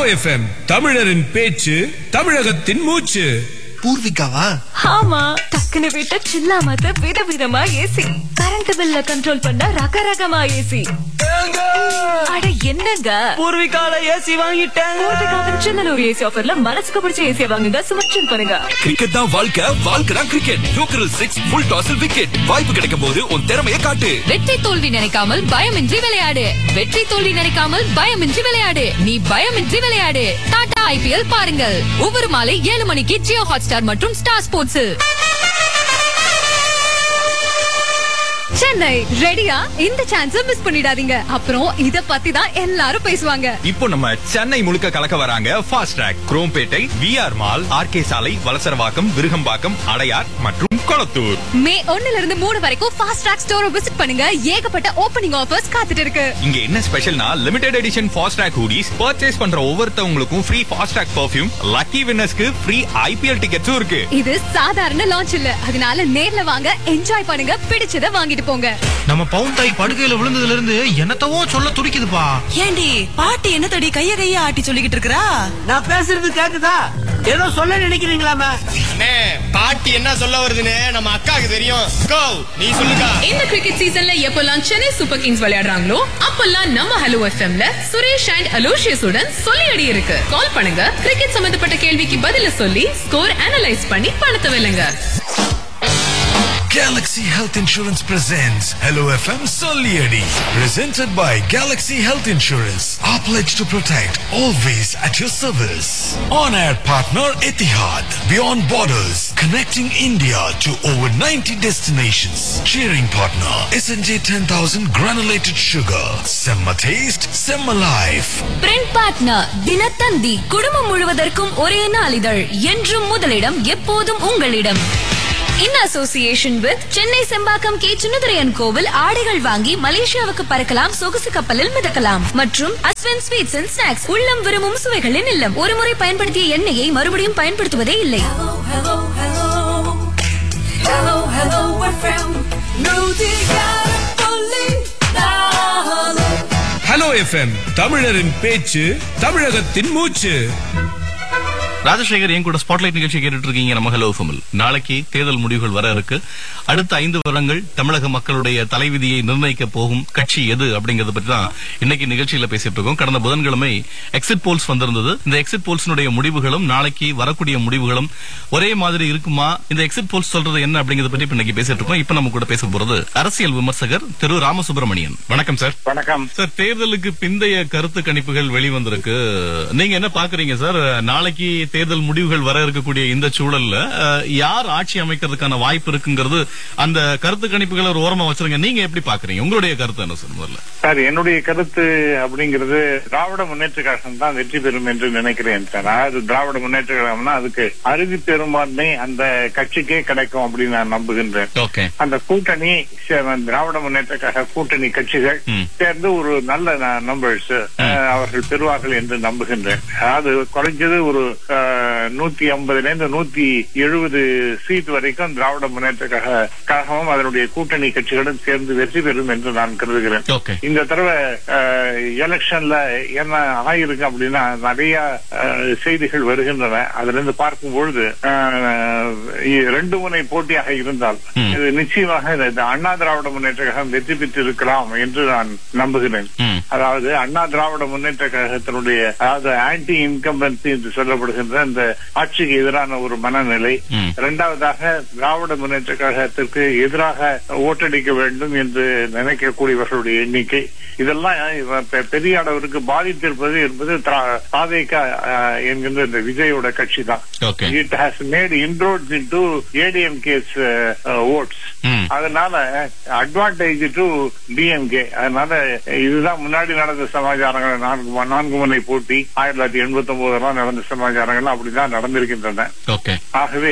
FM தமிழரின் பேச்சு தமிழகத்தின் மூச்சு பூர்விகாவா ஆமா டக்குனு விட்ட சில்லாமத்த விதவிதமா ஏசி கரண்ட் பில்ல கண்ட்ரோல் பண்ண ரகரகமா ஏசி அட என்னங்க பூர்விகால ஏசி வாங்கிட்டேன் பூர்விகாவின் சின்னலூர் ஏசி ஆஃபர்ல மனசுக்கு பிடிச்ச ஏசியை வாங்குங்க சுமச்சன் பண்ணுங்க கிரிக்கெட் தான் வாழ்க்கை வாழ்க்கை தான் கிரிக்கெட் ஜோக்கரல் சிக்ஸ் ஃபுல் டாஸில் விக்கெட் வாய்ப்பு கிடைக்கும் போது உன் திறமையை காட்டு வெற்றி தோல்வி நினைக்காமல் பயமின்றி விளையாடு வெற்றி தோல்வி நினைக்காமல் பயமின்றி விளையாடு நீ பயமின்றி விளையாடு டாடா ஐபிஎல் பாருங்கள் ஒவ்வொரு மாலை ஏழு மணிக்கு ஜியோ ஹாட்ஸ்டார் மற்றும் ஸ்டார் ஸ்போர்ட்ஸில் சென்னை ரெடியா இந்த சான்ஸ மிஸ் பண்ணிடாதீங்க அப்புறம் இத பத்தி தான் எல்லாரும் பேசுவாங்க இப்போ நம்ம சென்னை முழுக்க கலக்க வராங்க fast track Chromepet VR mall RK சாலை வலசரவாக்கம் விருகம்பாக்கம் அடையார் மற்றும் கொளத்தூர் மே ஒண்ணுல இருந்து மூணு வரைக்கும் ஃபாஸ்ட் ட்ராக் ஸ்டோரை விசிட் பண்ணுங்க ஏகப்பட்ட ஓப்பனிங் ஆஃபர்ஸ் காத்துட்டு இருக்கு இங்க என்ன ஸ்பெஷல்னா limited edition fast track hoodies purchase பண்ற ஒவ்வொருத்தவங்களுக்கும் free fast track perfume lucky வின்னர்ஸ்க்கு ஃப்ரீ ஐபிஎல் டிக்கெட்ஸும் இருக்கு இது சாதாரண லான்ச் இல்ல அதனால நேர்ல வாங்க என்ஜாய் பண்ணுங்க பிடிச்சத வாங்கிட்டு போங்க நம்ம பவுன் தாய் படுக்கையில விழுந்ததுல இருந்து என்னத்தவோ சொல்ல துடிக்குதுப்பா ஏண்டி பாட்டி என்ன தடி கைய கைய ஆட்டி சொல்லிக்கிட்டு இருக்கறா நான் பேசுறது கேக்குதா ஏதோ சொல்ல நினைக்கிறீங்களாமே அண்ணே பாட்டி என்ன சொல்ல வருதுன்னு நம்ம அக்காக்கு தெரியும் கோ நீ சொல்லுக்கா இந்த கிரிக்கெட் சீசன்ல எப்பெல்லாம் சென்னை சூப்பர் கிங்ஸ் விளையாடுறாங்களோ அப்பெல்லாம் நம்ம ஹலோ எஃப்எம்ல சுரேஷ் அண்ட் அலோஷியஸ் உடன் சொல்லி அடி இருக்கு கால் பண்ணுங்க கிரிக்கெட் சம்பந்தப்பட்ட கேள்விக்கு பதில சொல்லி ஸ்கோர் அனலைஸ் பண்ணி பணத்தை வெல்லுங்க Galaxy Health Insurance presents Hello FM Solieri. Presented by Galaxy Health Insurance. Our pledge to protect, always at your service. On air partner Etihad. Beyond borders, connecting India to over 90 destinations. Cheering partner SNJ 10000 granulated sugar. Semma taste, Semma life. Print partner Dinathanthi குடும்பம் முழுவதற்கும் ஒரே நாளிதழ் என்றும் முதலிடம் எப்போதும் உங்களிடம் in association with Chennai Chembakkam K சுனதுரையன் கோவில் ஆடைகள் வாங்கி மலேசியாவுக்கு பறக்கலாம் சொகுசு கப்பலில் மிதக்கலாம் மற்றும் அஸ்வன் ஸ்வீட்ஸ் அண்ட் ஸ்நாக்ஸ் உள்ளம் விரும்பும் சுவைகளின் இல்லம் ஒருமுறை பயன்படுத்திய எண்ணெயை மறுபடியும் பயன்படுத்துவதே இல்லை ஹலோ எஃப்எம் தமிழரின் பேச்சு தமிழகத்தின் மூச்சு ராஜசேகர் என் கூட ஸ்பாட்லைட் நிகழ்ச்சி கேட்டுட்டு இருக்கீங்க நம்ம ஹலோ ஃபமில் நாளைக்கு தேர்தல் முடிவுகள் வர இருக்கு அடுத்த ஐந்து வருடங்கள் தமிழக மக்களுடைய தலைவிதியை நிர்ணயிக்க போகும் கட்சி எது அப்படிங்கறத பற்றி தான் இன்னைக்கு நிகழ்ச்சியில பேசிட்டு இருக்கோம் கடந்த புதன்கிழமை எக்ஸிட் போல்ஸ் வந்திருந்தது இந்த எக்ஸிட் போல்ஸினுடைய முடிவுகளும் நாளைக்கு வரக்கூடிய முடிவுகளும் ஒரே மாதிரி இருக்குமா இந்த எக்ஸிட் போல்ஸ் சொல்றது என்ன அப்படிங்கறத பற்றி இப்ப இன்னைக்கு பேசிட்டு இருக்கோம் இப்ப நம்ம கூட பேச போறது அரசியல் விமர்சகர் திரு ராமசுப்ரமணியன் வணக்கம் சார் வணக்கம் சார் தேர்தலுக்கு பிந்தைய கருத்து கணிப்புகள் வெளிவந்திருக்கு நீங்க என்ன பாக்குறீங்க சார் நாளைக்கு தேர்தல் முடிவுகள் வர இருக்கக்கூடிய இந்த சூழல்ல அஹ், யார் ஆட்சி அமைக்கிறதுக்கான வாய்ப்பு இருக்குங்கிறது அந்த கருத்து கணிப்புகளை ஒரு ஓரமா வச்சிருங்க நீங்க எப்படி பாக்குறீங்க உங்களுடைய கருத்து என்ன சார் முதல்ல சார் என்னுடைய கருத்து அப்படிங்கிறது திராவிட முன்னேற்ற கழகம் தான் வெற்றி பெறும் என்று நினைக்கிறேன் சார் அதாவது திராவிட முன்னேற்ற கழகம்னா அதுக்கு அறுதி பெரும்பான்மை அந்த கட்சிக்கே கிடைக்கும் அப்படின்னு நான் நம்புகின்றேன் ஓகே அந்த கூட்டணி சே- திராவிட முன்னேற்ற கழக கூட்டணி கட்சிகள் சேர்ந்து ஒரு நல்ல நம்பர்ஸ் அவர்கள் பெறுவார்கள் என்று நம்புகின்றேன் அதாவது குறைஞ்சது ஒரு அஹ், நூத்தி ஐம்பதுல இருந்து நூத்தி எழுபது சீட் வரைக்கும் திராவிட முன்னேற்ற கழக கழகமும் அதனுடைய கூட்டணி கட்சிகளும் சேர்ந்து வெற்றி பெறும் என்று நான் கருதுகிறேன் ஓகே இந்த தடவை எலெக்ஷன்ல என்ன ஆயிருக்கு அப்படின்னா நிறைய அஹ், செய்திகள் வருகின்றன அதுல இருந்து பார்க்கும் பொழுது அஹ், இ- ரெண்டு முனை போட்டியாக இருந்தால் இது நிச்சயமாக இந்த- இந்த அண்ணா திராவிட முன்னேற்ற கழகம் வெற்றி பெற்று இருக்கலாம் என்று நான் நம்புகிறேன் அதாவது அண்ணா திராவிட முன்னேற்ற கழகத்தினுடைய அதாவது ஆன்டி இன்கம்பன்சி என்று சொல்லப்படுகின்ற இந்த ஆட்சிக்கு எதிரான ஒரு மனநிலை இரண்டாவதாக திராவிட முன்னேற்ற கழகத்திற்கு எதிராக ஓட்டடிக்க வேண்டும் என்று நினைக்கக்கூடியவர்களுடைய எண்ணிக்கை இதெல்லாம் இவ- பெ- பெரிய அளவிற்கு பாதித்திருப்பது என்பது சாதைக்க என்கின்ற இந்த விஜயோட கட்சி தான் okay it has made inroads in to ADMK's votes அதனால அட்வான்டேஜ் டு டிஎம்கே அதனால இதுதான் முன்னாடி நடந்த சமாச்சாரங்கள் நான்கு ம- நான்கு முனை போட்டி ஆயிரத்தி தொள்ளாயிரத்தி எண்பத்தி ஒன்பதுலாம் நடந்த சமாச்சாரங்கள் அப்படிதான் நடந்திருக்கின்றன ஓகே ஆகவே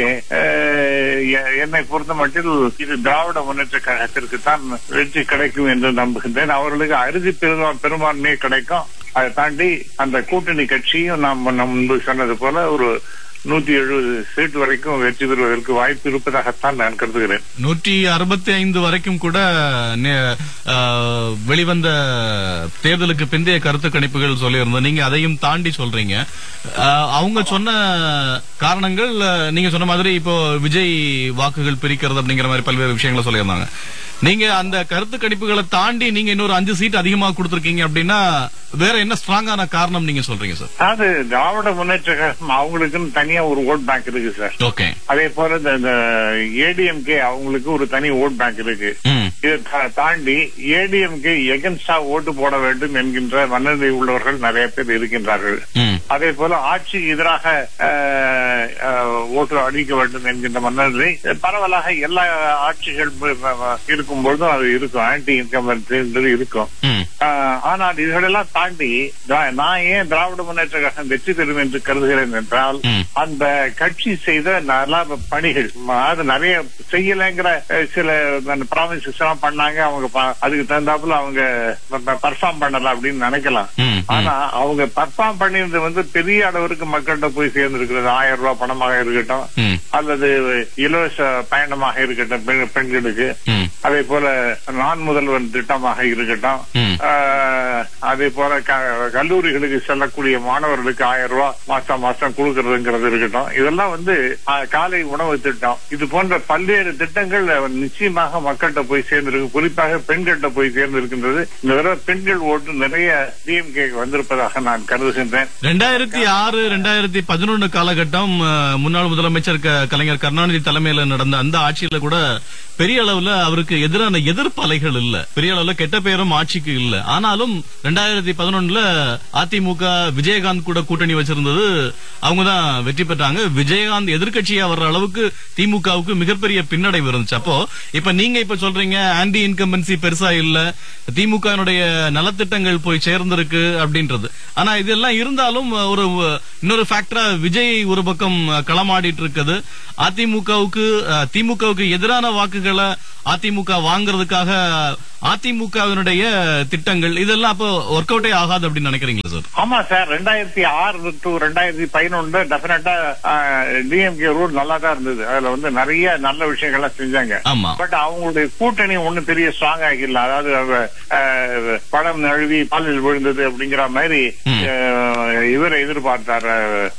அஹ், எ- என்னை பொறுத்த மட்டில் இது திராவிட முன்னேற்ற கழகத்திற்கு தான் வெற்றி கிடைக்கும் என்று நம்புகின்றேன் அவர்களுக்கு அறுதி பெருமா- பெரும்பான்மையே கிடைக்கும் அதை தாண்டி அந்த கூட்டணி கட்சியும் நாம் நம்ம முன்பு சொன்னது போல ஒரு நூத்தி எழுபது சீட் வரைக்கும் வெற்றி பெறுவதற்கு வாய்ப்பு இருப்பதாகத்தான் நான் கருதுகிறேன் நூற்றி அறுபத்தி ஐந்து வரைக்கும் கூட நே- ஆ, வெளிவந்த தேர்தலுக்கு பிந்தைய கருத்து கணிப்புகள் சொல்லியிருந்தோம் நீங்க அதையும் தாண்டி சொல்றீங்க ஆ, அவங்க சொன்ன காரணங்கள் ஆ, நீங்க சொன்ன மாதிரி இப்போ விஜய் வாக்குகள் பிரிக்கிறது அப்படிங்கிற மாதிரி பல்வேறு விஷயங்களை சொல்லியிருந்தாங்க நீங்க அந்த கருத்து கணிப்புகளை தாண்டி நீங்க இன்னொரு அஞ்சு சீட் அதிகமா கொடுத்திருக்கீங்க அப்படின்னா வேற என்ன ஸ்ட்ராங்கான காரணம் நீங்க சொல்றீங்க சார் அது திராவிட முன்னேற்ற கழகம் அவங்களுக்குன்னு தனியா ஒரு ஓட் பேங்க் இருக்கு சார் ஓகே அதே போல இந்த ஏடிஎம்கே அவங்களுக்கு ஒரு தனி ஓட் பேங்க் இருக்கு இதை தா- தாண்டி ஏடிஎம்கே எகன்ஸ்டா ஓட்டு போட வேண்டும் என்கின்ற மனநிலை உள்ளவர்கள் நிறைய பேர் இருக்கின்றார்கள் அதே போல ஆட்சிக்கு எதிராக அஹ், அஹ், ஓட்டு அளிக்க வேண்டும் என்கின்ற மனநிலை பரவலாக எல்லா ஆட்சிகள் ப- ப- ப- இருக்கும்பொழுதும் அது இருக்கும் ஆன்டி இன்கம்பன்சி இருக்கும் ஆஹ், ஆனால் இதுகளெல்லாம் தாண்டி திரா- நான் ஏன் திராவிட முன்னேற்ற கழகம் வெற்றி பெறும் என்று கருதுகிறேன் என்றால் அந்த கட்சி செய்த நல்ல பணிகள் ம- அது நிறைய செய்யலைங்கிற அஹ், சில ப்ராமிசஸ் எல்லாம் பண்ணாங்க அவங்க ப- அதுக்கு தகுந்தாப்புல அவங்க பர்ஃபார்ம் பண்ணல அப்படின்னு நினைக்கலாம் ஆனா அவங்க பர்ஃபார்ம் பண்ணியிருந்தது வந்து பெரிய அளவிற்கு மக்கள்கிட்ட போய் சேர்ந்திருக்கிறது ஆயிரம் ரூபாய் பணமாக இருக்கட்டும் அல்லது இலவச பயணமாக இருக்கட்டும் பெண்- பெண்களுக்கு அதே போல நான் முதல்வன் திட்டமாக இருக்கட்டும் ஆஹ், அதே போல க- கல்லூரிகளுக்கு செல்லக்கூடிய மாணவர்களுக்கு ஆயிரம் ரூபாய் மாசம் மாசம் கொடுக்கறதுங்கிறது இருக்கட்டும் இதெல்லாம் வந்து ஆஹ், காலை உணவு திட்டம் இது போன்ற பல்வேறு திட்டங்கள் நிச்சயமாக மக்கள்கிட்ட போய் சேர்ந்திருக்கு குறிப்பாக பெண்கள்கிட்ட போய் சேர்ந்திருக்கின்றது இந்த தடவை பெண்கள் ஓட்டு நிறைய டிஎம்கே வந்திருப்பதாக நான் கருதுகின்றேன் ரெண்டாயிரத்தி ஆறு ரெண்டாயிரத்தி பதினொன்னு காலகட்டம் அஹ், முன்னாள் முதலமைச்சர் க- கலைஞர் கருணாநிதி தலைமையில நடந்த அந்த ஆட்சியில கூட பெரிய அளவுல அவருக்கு எதிரான எதிர்ப்பலைகள் இல்ல பெரிய அளவுல கெட்ட பேரும் ஆட்சிக்கு இல்ல ஆனாலும் ரெண்டாயிரத்தி பதினொன்னுல அதிமுக விஜயகாந்த் கூட கூட்டணி வச்சிருந்தது அவங்க தான் வெற்றி பெற்றாங்க விஜயகாந்த் எதிர்க்கட்சியா வர்ற அளவுக்கு திமுகவுக்கு மிகப்பெரிய பின்னடைவு இருந்துச்சு அப்போ இப்ப நீங்க இப்ப சொல்றீங்க ஆன்டி இன்கம்பன்சி பெருசா இல்ல திமுகனுடைய நலத்திட்டங்கள் போய் சேர்ந்திருக்கு அப்படின்றது ஆனா இதெல்லாம் இருந்தாலும் ஒரு இன்னொரு ஃபேக்டரா விஜய் ஒரு பக்கம் களமாடிட்டு இருக்குது அதிமுகவுக்கு அஹ், திமுகவுக்கு எதிரான வாக்குகளை அதிமுக வாங்குறதுக்காக அதிமுகவினுடைய திட்டங்கள் இதெல்லாம் அப்போ ஒர்க் அவுட்டே ஆகாது அப்படின்னு நினைக்கிறீங்களா சார் ஆமா சார் ரெண்டாயிரத்தி ஆறு டு ரெண்டாயிரத்தி பதினொன்னு டெபினட்டா டிஎம்கே ரூல் நல்லா தான் இருந்தது அதுல வந்து நிறைய நல்ல விஷயங்கள்லாம் செஞ்சாங்க ஆமா. பட் அவங்களுடைய கூட்டணி ஒண்ணும் பெரிய ஸ்ட்ராங் ஆகிடல அதாவது அவங்க, அஹ், படம் நழுவி பாலில் விழுந்தது அப்படிங்கிற மாதிரி அஹ், இவரை எதிர்பார்த்தார்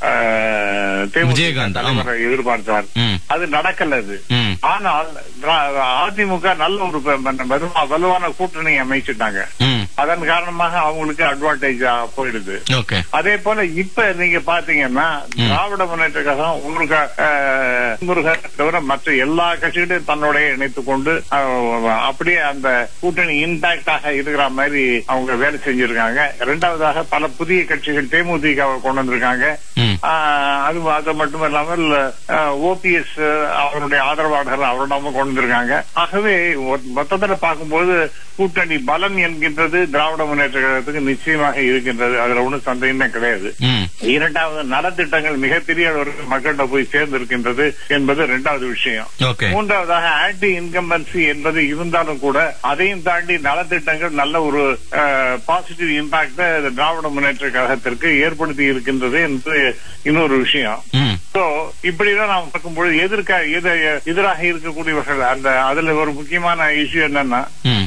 அஹ், தேமுதிக விஜயகாந்த், ஆமா. தலைவரை எதிர்பார்த்தார் அது நடக்கல அது ஆனால் திரா- அதிமுக நல்ல ஒரு ப- வலுவா- வலுவான கூட்டணி அமைச்சிட்டாங்க அதன் காரணமாக அவங்களுக்கு அட்வான்டேஜ் போயிடுது ஓகே அதே போல இப்ப நீங்க பாத்தீங்கன்னா திராவிட முன்னேற்ற கழகம் உங்களுக்கு அஹ், முருகன் தவிர மற்ற எல்லா கட்சிகளையும் தன்னோடைய இணைத்துக் கொண்டு அஹ், அப்படியே அந்த கூட்டணி இன்டாக்டாக இருக்கிற மாதிரி அவங்க வேலை செஞ்சிருக்காங்க இரண்டாவதாக பல புதிய கட்சிகள் தேமுதிக கொண்டு வந்திருக்காங்க ஆஹ், அது அது மட்டும் இல்லாமல் ஓபிஎஸ் அவருடைய ஆதரவாளர்கள் அவரிடமும் கொண்டு வந்திருக்காங்க ஆகவே மொ- மொத்தத்துல பார்க்கும்போது கூட்டணி பலம் என்கின்றது திராவிட முன்னேற்ற கழகத்துக்கு நிச்சயமாக இருக்கின்றது அதுல ஒன்றும் சந்தேகமே கிடையாது இரண்டாவது நலத்திட்டங்கள் மிகப்பெரிய அளவிற்கு மக்கள்கிட்ட போய் சேர்ந்திருக்கின்றது என்பது இரண்டாவது விஷயம் ஓகே மூன்றாவதாக ஆன்டி இன்கம்பன்சி என்பது இருந்தாலும் கூட அதையும் தாண்டி நலத்திட்டங்கள் நல்ல ஒரு பாசிட்டிவ் இம்பாக்ட திராவிட முன்னேற்ற கழகத்திற்கு ஏற்படுத்தி இருக்கின்றது என்பது இன்னொரு விஷயம் சோ இப்படிதான் நாம் பார்க்கும்போது எதிர்க்க எது- எதிராக இருக்கக்கூடியவர்கள் அந்த அதுல ஒரு முக்கியமான இஷ்யூ என்னன்னா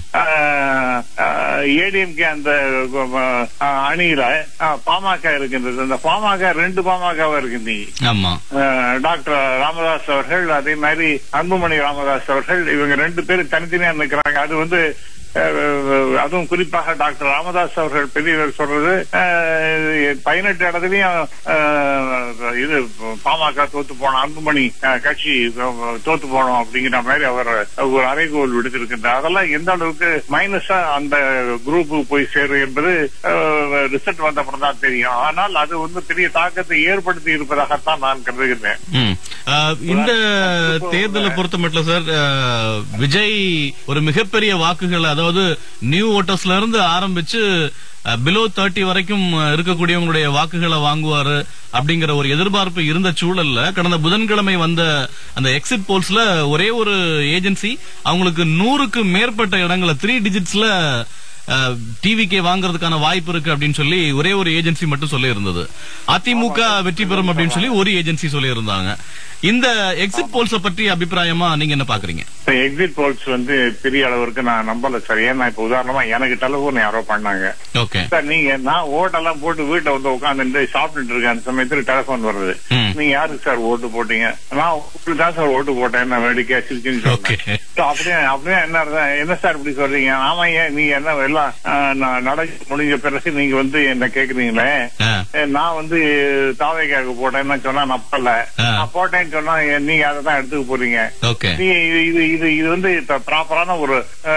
ஏடிஎம்கே அந்த அஹ், அணியில அஹ், பாமக இருக்கின்றது அந்த பாமக ரெண்டு பாமகவா இருக்கு நீ ஆமா அஹ், டாக்டர் ராமதாஸ் அவர்கள் அதே மாதிரி அன்புமணி ராமதாஸ் அவர்கள் இவங்க ரெண்டு பேரும் தனித்தனியா நிற்கிறாங்க அது வந்து அஹ், அதுவும் குறிப்பாக டாக்டர் ராமதாஸ் அவர்கள் பெரியவர் சொல்றது அஹ், பதினெட்டு இடத்துலயும் அஹ், இது பாமக தோத்து போன அன்புமணி அஹ், கட்சி அஹ், தோத்து போனோம் அப்படிங்கிற மாதிரி அவர் ஒரு அறைகோல் விடுத்திருக்கின்றார் அதெல்லாம் எந்த அளவுக்கு மைனஸா அந்த குரூப்புக்கு போய் சேரும் என்பது ரிசல்ட் வந்த அப்புறம் தான் தெரியும் ஆனால் அது வந்து பெரிய தாக்கத்தை ஏற்படுத்தி இருப்பதாகத்தான் நான் கருதுகிறேன் ம். ஆஹ், இந்த தேர்தலை பொறுத்த மட்டும் சார் ஆஹ், விஜய் ஒரு மிகப்பெரிய வாக்குகள் அதாவது நியூ ஓட்டர்ஸ்ல இருந்து ஆரம்பிச்சு பிலோ தேர்ட்டி வரைக்கும் இருக்கக்கூடியவங்களுடைய வாக்குகளை வாங்குவாரு அப்படிங்கிற ஒரு எதிர்பார்ப்பு இருந்த சூழல்ல கடந்த புதன்கிழமை வந்த அந்த எக்ஸிட் போல்ஸ்ல ஒரே ஒரு ஏஜென்சி அவங்களுக்கு நூறுக்கு மேற்பட்ட இடங்களை த்ரீ டிஜிட்ஸ்ல டிவிக்கே வாங்குறதுக்கான வாய்ப்பு இருக்கு அப்படின்னு சொல்லி ஒரே ஒரு ஏஜென்சி மட்டும் சொல்லி இருந்தது அதிமுக வெற்றி பெறும் அப்படின்னு சொல்லி ஒரு ஏஜென்சி சொல்லி இருந்தாங்க இந்த எக்ஸிட் போல்ஸ பற்றி அபிப்பிராயமா நீங்க என்ன பாக்குறீங்க எக்ஸிட் போல்ஸ் வந்து பெரிய அளவிற்கு நான் நம்பல சார் ஏன்னா இப்ப உதாரணமா எனக்கு டெலிபோன் யாரோ பண்ணாங்க ஓகே சார் நீங்க நான் ஓட்டெல்லாம் போட்டு வீட்டை வந்து உட்காந்துட்டு சாப்பிட்டுட்டு இருக்கேன் அந்த சமயத்துல டெலிபோன் வருது ம். நீங்க யாருக்கு சார் ஓட்டு போட்டீங்க நான் உங்களுக்கு தான் சார் ஓட்டு போட்டேன் நான் வேடிக்கையா சிரிச்சுன்னு ஓகே சொன்னேன் So, அப்படியே அப்படியே என்ன அர்த்தம்? என்ன சார் இப்படி சொல்றீங்க ஆமா ஏன் நீங்க என்ன எல்லாம் ஆஹ், நான் நடந்து முடிஞ்ச பிறகு நீங்க வந்து என்ன கேக்குறீங்களே ஆ. ஏ, நான் வந்து தாவைக்காக போட்டேன்னு சொன்னா நப்பல ஆ. நான் போட்டேன்னு சொன்னா ஏ, நீங்க அதை தான் எடுத்துக்க போறீங்க ஓகே நீ இது இது இது இது வந்து ப்ராப்பரான ஒரு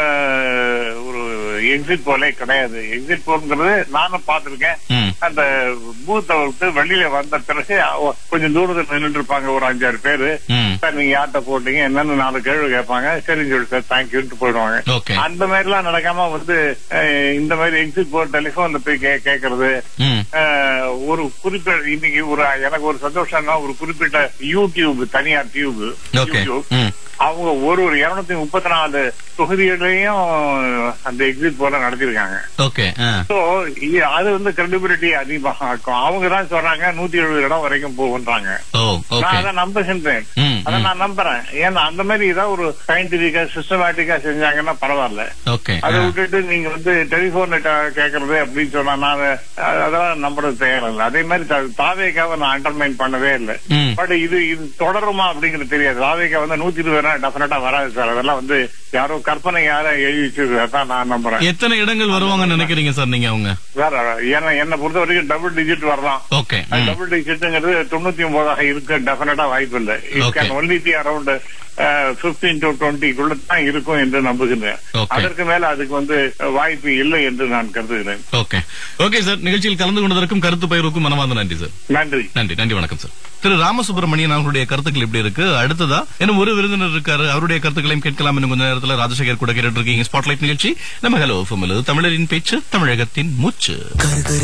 அஹ், ஒரு எக்ஸிட் போலே கிடையாது எக்ஸிட் போல்ங்கிறது நானும் பார்த்திருக்கேன் ம். அந்த பூத்தை விட்டு வெளியில வந்த பிறகு அவ- கொஞ்சம் தூரத்துல நின்றுட்டு இருப்பாங்க ஒரு அஞ்சாறு பேரு ம். சார் நீங்க யார்கிட்ட போட்டீங்க என்னன்னு நாலு கேள்வி கேட்பாங்க சரின்னு சொல்லி சார் தேங்க்யூன்ட்டு போயிடுவாங்க ஓகே அந்த மாதிரி எல்லாம் நடக்காம வந்து அஹ், இந்த மாதிரி எக்ஸிட் போல் டெலிபோன்ல போய் கே- கேட்கறது ம். அஹ், ஒரு குறிப்பிட்ட இன்னைக்கு ஒரு எனக்கு ஒரு சந்தோஷம்னா ஒரு குறிப்பிட்ட யூடியூப் தனியார் டியூப் ஓகே யூடியூப் ம். அவங்க ஒரு ஒரு இருநூத்தி முப்பத்தி நாலு தொகுதிகளையும் அந்த எக்ஸிட் போல நடத்திருக்காங்க ஓகே ஆ. சோ அது வந்து கிரெடிபிலிட்டி அதிகமாக இருக்கும் அவங்க தான் சொல்றாங்க நூத்தி எழுபது இடம் வரைக்கும் போகுன்றாங்க ஓ நான் ஓகே அதை நம்புகின்றேன் ம், அதை ம். நான் நம்புறேன் ஏன்னா அந்த மாதிரி ஏதாவது ஒரு சயின்டிபிக்கா சிஸ்டமேட்டிக்கா செஞ்சாங்கன்னா பரவாயில்ல ஓகே அதை ஆ. விட்டுட்டு நீங்க வந்து டெலிபோன் கேக்குறது அப்படின்னு சொன்னா நான் அஹ், அதெல்லாம் நம்புறது தேவையில்லை அதே மாதிரி தா- தாவேக்காவை நான் அண்டர்மைன் பண்ணவே இல்லை ம். பட் இது இது தொடருமா அப்படிங்கிறது தெரியாது தாவேக்கா வந்து நூத்தி இருபது ரூபாய் டெஃபினட்டா வராது சார் அதெல்லாம் வந்து யாரோ கற்பனை யாரோ எழுதி வச்சிருக்கு அதான் நான் நம்புறேன் எத்தனை இடங்கள் வருவாங்கன்னு நினைக்கிறீங்க சார் நீங்க அவங்க வேற ஏன்னா என்னை பொறுத்த வரைக்கும் டபுள் டிஜிட் வரலாம் ஓகே டபுள் டிஜிட்ங்கிறது தொண்ணூத்தி ஒன்பதாக இருக்க டெஃபினட்டா வாய்ப்பு இல்லை it Okay. Can only be around fifteen to டுவெண்ட்டிக்குள்ள தான் இருக்கும் என்று நம்புகிறேன் Okay. அதற்கு மேல அதுக்கு வந்து வாய்ப்பு இல்லை என்று நான் கருதுகிறேன் ஓகே ஓகே சார் நிகழ்ச்சியில் கலந்து கொண்டதற்கும் கருத்து பயிர்வுக்கும் மனமார்ந்த நன்றி சார் நன்றி நன்றி நன்றி வணக்கம் சார் திரு ராமசுப்ரமணியன் அவர்களுடைய கருத்துக்கள் எப்படி இருக்கு அடுத்ததா இன்னும் ஒரு விருந்தினர் இருக்காரு அவருடைய கருத்துக்களையும் கேட்கலாம் இன்னும் கொஞ்ச நேரத்துல ராஜசேகர் கூட கேட்டு இருக்கீங்க ஸ்பாட்லைட் நிகழ்ச்சி நம்ம ஹலோ தமிழரின் பேச்சு தமிழகத்தின் மூச்சு